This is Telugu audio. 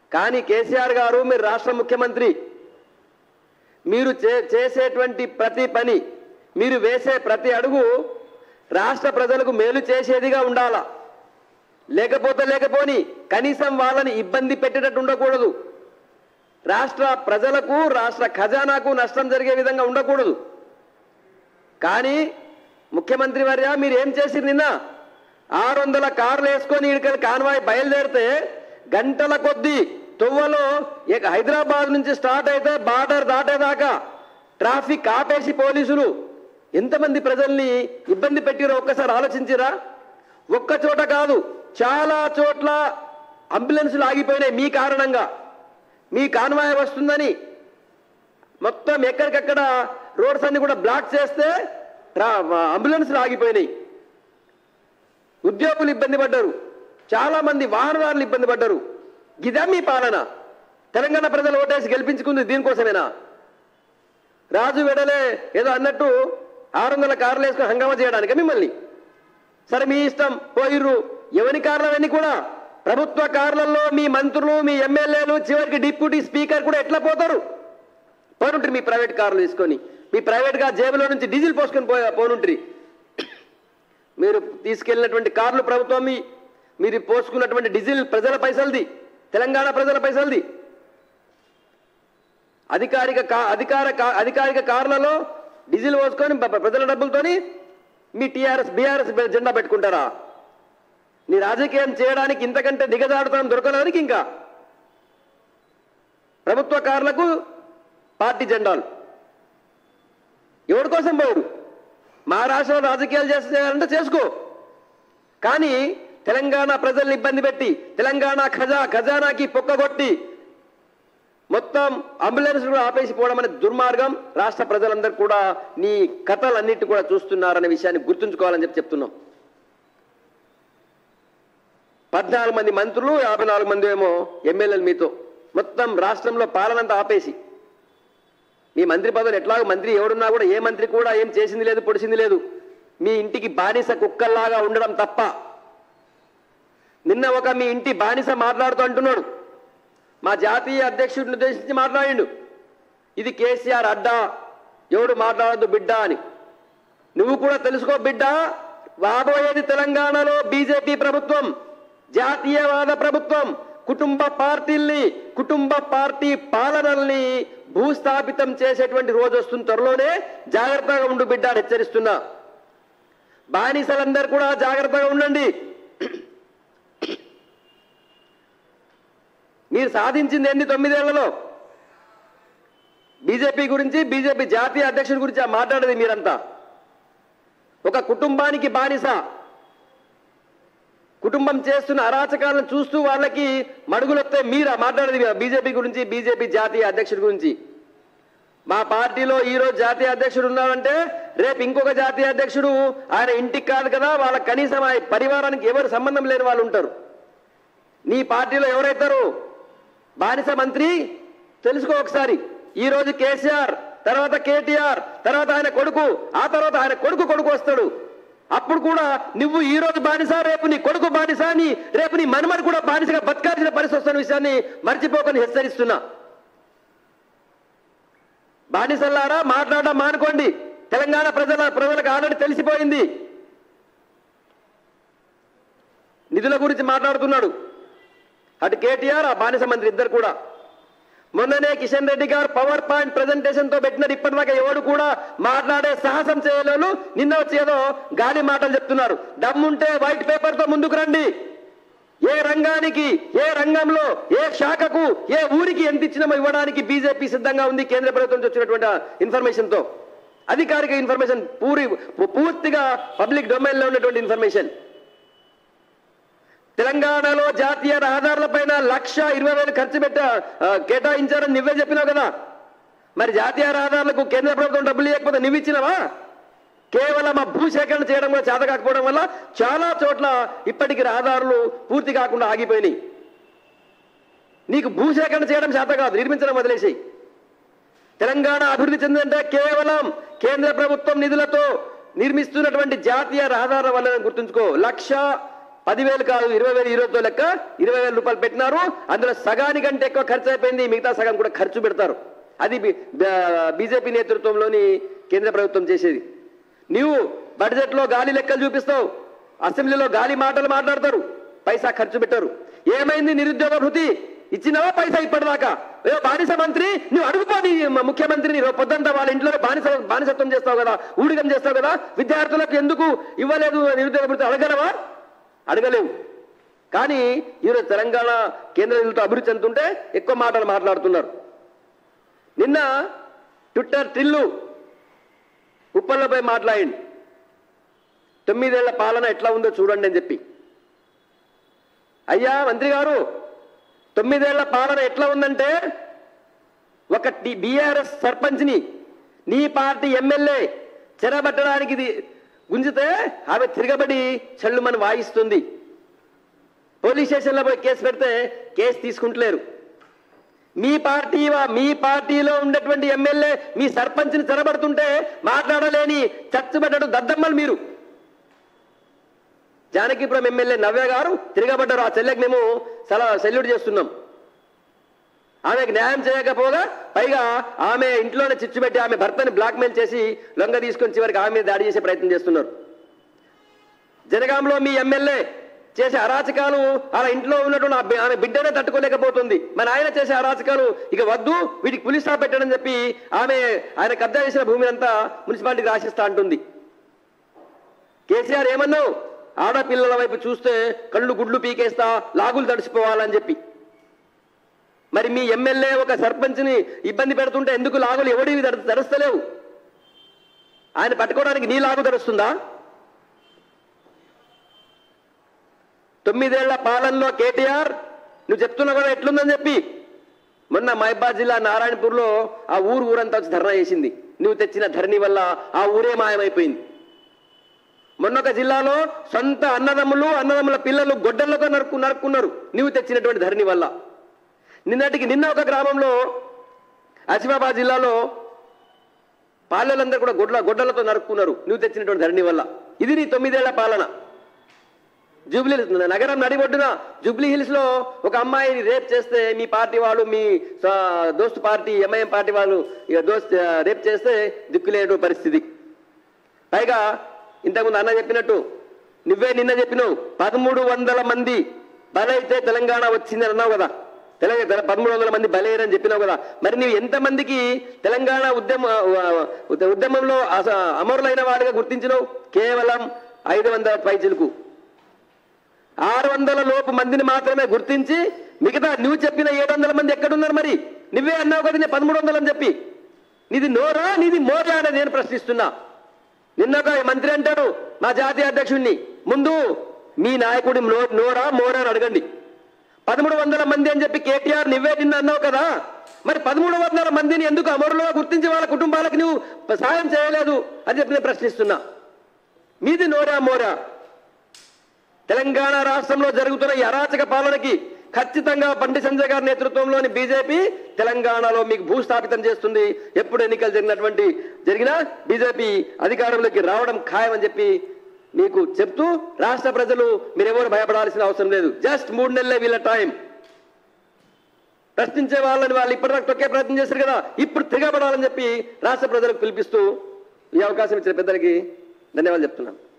కానీ కేసీఆర్ గారు మీరు రాష్ట్ర ముఖ్యమంత్రి మీరు చే చేసేటువంటి ప్రతి పని మీరు వేసే ప్రతి అడుగు రాష్ట్ర ప్రజలకు మేలు చేసేదిగా ఉండాలా లేకపోతే లేకపోని కనీసం వాళ్ళని ఇబ్బంది పెట్టేటట్టు ఉండకూడదు రాష్ట్ర ప్రజలకు రాష్ట్ర ఖజానాకు నష్టం జరిగే విధంగా ఉండకూడదు కానీ ముఖ్యమంత్రి వర్య మీరు ఏం చేసిరు నిన్న ఆరు వందల కార్లు వేసుకొని ఇక్కడికి కాన్వాయ్ బయలుదేరితే గంటల కొద్దీ తువ్వలో ఇక హైదరాబాద్ నుంచి స్టార్ట్ అయితే బార్డర్ దాటేదాకా ట్రాఫిక్ ఆపేసి పోలీసులు ఎంతమంది ప్రజల్ని ఇబ్బంది పెట్టిరో ఒక్కసారి ఆలోచించిరా ఒక్క చోట కాదు చాలా చోట్ల అంబులెన్సులు ఆగిపోయినాయి మీ కారణంగా మీ కాన్వాయ్ వస్తుందని మొత్తం ఎక్కడికక్కడ రోడ్స్ అన్ని కూడా బ్లాక్ చేస్తే ట్రా- అంబులెన్స్లు ఆగిపోయినాయి ఉద్యోగులు ఇబ్బంది పడ్డారు చాలా మంది వాహనదారులు ఇబ్బంది పడ్డారు ఇదా మీ పాలన తెలంగాణ ప్రజలు ఓటేసి గెలిపించుకుంది దీనికోసమేనా రాజు వెడలే ఏదో అన్నట్టు ఆరు వందల కార్లు వేసుకొని హంగామా చేయడానికి మిమ్మల్ని సరే మీ ఇష్టం పోయిర్రు ఎవరి కార్లవన్నీ కూడా ప్రభుత్వ కార్లలో మీ మంత్రులు మీ ఎమ్మెల్యేలు చివరికి డిప్యూటీ స్పీకర్ కూడా ఎట్లా పోతారు పోనుంటారు మీ ప్రైవేట్ కార్లు తీసుకొని మీ ప్రైవేట్గా జేబులో నుంచి డీజిల్ పోసుకొని పో పోనుంటారు మీరు తీసుకెళ్ళినటువంటి కార్లు ప్రభుత్వం మీ మీరు పోసుకున్నటువంటి డీజిల్ ప్రజల పైసలది తెలంగాణ ప్రజల పైసలది అధికారిక కా అధికార కా- అధికారిక కార్లలో డీజిల్ పోసుకొని ప- ప- ప్రజల డబ్బులతోని మీ టీఆర్ఎస్ బీఆర్ఎస్ జెండా పెట్టుకుంటారా నీ రాజకీయం చేయడానికి ఇంతకంటే దిగజాడుతాం దొరకడానికి ఇంకా ప్రభుత్వ కార్లకు పార్టీ జెండాలు ఎవరి కోసం పోరు మా రాష్ట్రంలో రాజకీయాలు చేస్తారంటే చేసుకో కానీ తెలంగాణ ప్రజల్ని ఇబ్బంది పెట్టి తెలంగాణ ఖజా ఖజానాకి పొక్కగొట్టి మొత్తం అంబులెన్స్ కూడా ఆపేసి పోవడం అనే దుర్మార్గం రాష్ట్ర ప్రజలందరూ కూడా నీ కథలన్నిటి కూడా చూస్తున్నారనే విషయాన్ని గుర్తుంచుకోవాలని చెప్పి చెప్తున్నాం పద్నాలుగు మంది మంత్రులు యాభై నాలుగు మంది ఏమో ఎమ్మెల్యేలు మీతో మొత్తం రాష్ట్రంలో పాలనంతా ఆపేసి మీ మంత్రి పదవులు ఎట్లాగో మంత్రి ఎవడున్నా కూడా ఏ మంత్రి కూడా ఏం చేసింది లేదు పొడిచింది లేదు మీ ఇంటికి బానిస కుక్కల్లాగా ఉండడం తప్ప నిన్న ఒక మీ ఇంటి బానిస మాట్లాడుతూ అంటున్నాడు మా జాతీయ అధ్యక్షుడిని ఉద్దేశించి మాట్లాడిండు ఇది కేసీఆర్ అడ్డా ఎవడు మాట్లాడద్దు బిడ్డ అని నువ్వు కూడా తెలుసుకో బిడ్డ రాబోయేది తెలంగాణలో బీజేపీ ప్రభుత్వం జాతీయవాద ప్రభుత్వం కుటుంబ పార్టీల్ని కుటుంబ పార్టీ పాలనల్ని భూస్థాపితం చేసేటువంటి రోజు వస్తుంది త్వరలోనే జాగ్రత్తగా ఉండు బిడ్డ అని హెచ్చరిస్తున్నా బానిసలందరూ కూడా జాగ్రత్తగా ఉండండి మీరు సాధించింది ఎన్ని తొమ్మిదేళ్లలో బీజేపీ గురించి బీజేపీ జాతీయ అధ్యక్షుడి గురించి ఆ మాట్లాడేది మీరంతా ఒక కుటుంబానికి బానిస కుటుంబం చేస్తున్న అరాచకాలను చూస్తూ వాళ్ళకి మడుగులొస్తే మీరా మాట్లాడేది బీజేపీ గురించి బీజేపీ జాతీయ అధ్యక్షుడి గురించి మా పార్టీలో ఈ రోజు జాతీయ అధ్యక్షుడు ఉన్నాడంటే రేపు ఇంకొక జాతీయ అధ్యక్షుడు ఆయన ఇంటికి కాదు కదా వాళ్ళ కనీసం ఆ పరివారానికి ఎవరు సంబంధం లేని వాళ్ళు ఉంటారు నీ పార్టీలో ఎవరైతారు బానిస మంత్రి తెలుసుకో ఒకసారి ఈ రోజు కేసీఆర్ తర్వాత కేటీఆర్ తర్వాత ఆయన కొడుకు ఆ తర్వాత ఆయన కొడుకు కొడుకు వస్తాడు అప్పుడు కూడా నువ్వు ఈ రోజు బానిస రేపు నీ కొడుకు బానిస అని రేపు నీ మనమని కూడా బానిసగా బతకాల్సిన పరిస్థితి వస్తున్న విషయాన్ని మర్చిపోకని హెచ్చరిస్తున్నా బానిసల్లారా మాట్లాడడం మానుకోండి తెలంగాణ ప్రజల ప్రజలకు ఆల్రెడీ తెలిసిపోయింది నిధుల గురించి మాట్లాడుతున్నాడు అటు కేటీఆర్ ఆ బానిస మంత్రి ఇద్దరు కూడా మొన్ననే కిషన్ రెడ్డి గారు పవర్ పాయింట్ ప్రెజెంటేషన్ తో పెట్టినారు ఇప్పటిదాకా ఎవడు కూడా మాట్లాడే సాహసం చేయలేను నిన్న వచ్చి ఏదో గాలి మాటలు చెప్తున్నారు దమ్ముంటే వైట్ పేపర్ తో ముందుకు రండి ఏ రంగానికి ఏ రంగంలో ఏ శాఖకు ఏ ఊరికి ఎంత ఇచ్చినామో ఇవ్వడానికి బీజేపీ సిద్ధంగా ఉంది కేంద్ర ప్రభుత్వం నుంచి వచ్చినటువంటి ఇన్ఫర్మేషన్ తో అధికారిక ఇన్ఫర్మేషన్ పూరి పూర్తిగా పబ్లిక్ డొమైన్ లో ఉన్నటువంటి ఇన్ఫర్మేషన్ తెలంగాణలో జాతీయ రహదారులపైన లక్ష ఇరవై వేలు ఖర్చు పెట్ట ఆ, కేటాయించారని నువ్వే చెప్పినావు కదా మరి జాతీయ రహదారులకు కేంద్ర ప్రభుత్వం డబ్బులు ఇవ్వకపోతే నువ్వు ఇచ్చినావా కేవలం ఆ భూసేకరణ చేయడం కూడా చేత కాకపోవడం వల్ల చాలా చోట్ల ఇప్పటికి రహదారులు పూర్తి కాకుండా ఆగిపోయినాయి నీకు భూసేకరణ చేయడం చేత కాదు నిర్మించడం వదిలేసి తెలంగాణ అభివృద్ధి చెందిందంటే కేవలం కేంద్ర ప్రభుత్వం నిధులతో నిర్మిస్తున్నటువంటి జాతీయ రహదారుల వల్ల గుర్తుంచుకో లక్ష పదివేలు కాదు ఇరవై వేలు ఈరోజుతో లెక్క ఇరవై వేల రూపాయలు పెట్టినారు అందులో సగానికంటే ఎక్కువ ఖర్చు అయిపోయింది మిగతా సగం కూడా ఖర్చు పెడతారు అది బీజేపీ నేతృత్వంలోని కేంద్ర ప్రభుత్వం చేసేది నీవు బడ్జెట్లో గాలి లెక్కలు చూపిస్తావు అసెంబ్లీలో గాలి మాటలు మాట్లాడతారు పైసా ఖర్చు పెట్టరు ఏమైంది నిరుద్యోగ భృతి ఇచ్చినావా పైసా ఇప్పటిదాకా ఏ బానిస మంత్రి నువ్వు అడుగుపో నీ ముఖ్యమంత్రిని రేపు పొద్దుంతా వాళ్ళ ఇంట్లో బానిస బానిసత్వం చేస్తావు కదా ఊడిగం చేస్తావు కదా విద్యార్థులకు ఎందుకు ఇవ్వలేదు నిరుద్యోగ భృతి అడగలవా అడగలేవు కానీ ఈరోజు తెలంగాణ కేంద్ర నిధులతో అభివృద్ధి చెందుతుంటే ఎక్కువ మాటలు మాట్లాడుతున్నారు నిన్న ట్విట్టర్ టిల్లు ఉప్పల్లపై మాట్లాడింది తొమ్మిదేళ్ల పాలన ఎట్లా ఉందో చూడండి అని చెప్పి అయ్యా మంత్రి గారు తొమ్మిదేళ్ల పాలన ఎట్లా ఉందంటే ఒక బీఆర్ఎస్ సర్పంచ్ని నీ పార్టీ ఎమ్మెల్యే చెరబట్టడానికి ఇది గుంజితే ఆమె తిరగబడి చెల్లు మన వాయిస్తుంది పోలీస్ స్టేషన్లో పోయి కేసు పెడితే కేసు తీసుకుంటలేరు మీ పార్టీ వా- మీ పార్టీలో ఉండేటువంటి ఎమ్మెల్యే మీ సర్పంచ్ని చెరబడుతుంటే మాట్లాడలేని చచ్చుబడ్డడు దద్దమ్మలు మీరు జానకీపురం ఎమ్మెల్యే నవ్య గారు తిరగబడ్డారు ఆ చెల్లెకి మేము సలా సెల్యూట్ చేస్తున్నాం ఆమెకు న్యాయం చేయకపోగా పైగా ఆమె ఇంట్లోనే చిచ్చు పెట్టి ఆమె భర్తని బ్లాక్మెయిల్ చేసి లొంగ తీసుకొని చివరికి ఆమె మీద దాడి చేసే ప్రయత్నం చేస్తున్నారు జనగాంలో మీ ఎమ్మెల్యే చేసే అరాచకాలు అలా ఇంట్లో ఉన్నటువంటి ఆ బి- ఆమె బిడ్డనే తట్టుకోలేకపోతుంది మన ఆయన చేసే అరాచకాలు ఇక వద్దు వీటికి పులిస్ స్టాప్ పెట్టడం చెప్పి ఆమె ఆయన కబ్జా చేసిన భూమిని అంతా మున్సిపాలిటీకి రాసిస్తా అంటుంది కేసీఆర్ ఏమన్నావు ఆడపిల్లల వైపు చూస్తే కళ్ళు గుడ్లు పీకేస్తా లాగులు తడిసిపోవాలని చెప్పి మరి మీ ఎమ్మెల్యే ఒక సర్పంచ్ని ఇబ్బంది పెడుతుంటే ఎందుకు లాగులు ఎవడివి తడ- తడుస్తలేవు ఆయన పట్టుకోవడానికి నీ లాగు తడుస్తుందా తొమ్మిదేళ్ల పాలనలో కేటీఆర్ నువ్వు చెప్తున్నావు కదా ఎట్లుందని చెప్పి మొన్న మహిబాద్ జిల్లా నారాయణపూర్లో ఆ ఊరు ఊరంతా వచ్చి ధర్నా చేసింది నువ్వు తెచ్చిన ధరణి వల్ల ఆ ఊరే మాయమైపోయింది మొన్నొక జిల్లాలో సొంత అన్నదమ్ములు అన్నదమ్ముల పిల్లలు గొడ్డలతో నరుకు నరుక్కున్నారు నువ్వు తెచ్చినటువంటి ధరణి వల్ల నిన్నటికి నిన్న ఒక గ్రామంలో ఆసిఫాబాద్ జిల్లాలో పాలెలందరూ కూడా గొడ్ల గొడ్డలతో నరుక్కున్నారు నువ్వు తెచ్చినటువంటి ధరణి వల్ల ఇది నీ తొమ్మిదేళ్ల పాలన జూబ్లీ నగరం నడిబొడ్డున జూబ్లీ హిల్స్ లో ఒక అమ్మాయిని రేప్ చేస్తే మీ పార్టీ వాళ్ళు మీ స- దోస్తు పార్టీ ఎంఐఎం పార్టీ వాళ్ళు ఇక దోస్త్ ఆ, రేప్ చేస్తే దిక్కులేని పరిస్థితి పైగా ఇంతకుముందు అన్న చెప్పినట్టు నువ్వే నిన్న చెప్పినావు పదమూడు వందల మంది బలైతే తెలంగాణ వచ్చిందని అన్నావు కదా తెలంగాణ పదమూడు వందల మంది బలయ్యారని చెప్పినావు కదా మరి నీవు ఎంతమందికి తెలంగాణ ఉద్యమ ఉద్ద- ఉద్యమంలో అస- అమరులైన వాడిగా గుర్తించినావు కేవలం ఐదు వందల పైచులకు ఆరు వందల లోపు మందిని మాత్రమే గుర్తించి మిగతా నువ్వు చెప్పిన ఏడు వందల మంది ఎక్కడున్నారు మరి నువ్వే అన్నావు కదా నేను పదమూడు వందలు అని చెప్పి నీది నోరా నీది మోరా అని నేను ప్రశ్నిస్తున్నా నిన్న ఒక మంత్రి అంటాడు మా జాతీయ అధ్యక్షుడిని ముందు మీ నాయకుడి నో- నోరా మోరా అని అడగండి పదమూడు వందల మంది అని చెప్పి కేటీఆర్ నువ్వే నిన్న అన్నావు కదా మరి పదమూడు వందల మందిని ఎందుకు అమరులుగా గుర్తించి వాళ్ళ కుటుంబాలకు నువ్వు సాయం చేయలేదు అని చెప్పి నేను ప్రశ్నిస్తున్నా మీది నోరా మోరా తెలంగాణ రాష్ట్రంలో జరుగుతున్న ఈ అరాచక పాలనకి ఖచ్చితంగా బండి సంజయ్ గారి నేతృత్వంలోని బీజేపీ తెలంగాణలో మీకు భూస్థాపితం చేస్తుంది ఎప్పుడు ఎన్నికలు జరిగినటువంటి జరిగినా బీజేపీ అధికారంలోకి రావడం ఖాయమని చెప్పి మీకు చెప్తూ రాష్ట్ర ప్రజలు మీరెవరు భయపడాల్సిన అవసరం లేదు జస్ట్ మూడు నెలలే వీళ్ళ టైం ప్రశ్నించే వాళ్ళని వాళ్ళు ఇప్పటిదాకా తొక్కే ప్రయత్నం చేశారు కదా ఇప్పుడు తిరగబడాలని చెప్పి రాష్ట్ర ప్రజలకు పిలిపిస్తూ ఈ అవకాశం ఇచ్చిన పెద్దలకి ధన్యవాదాలు చెప్తున్నాను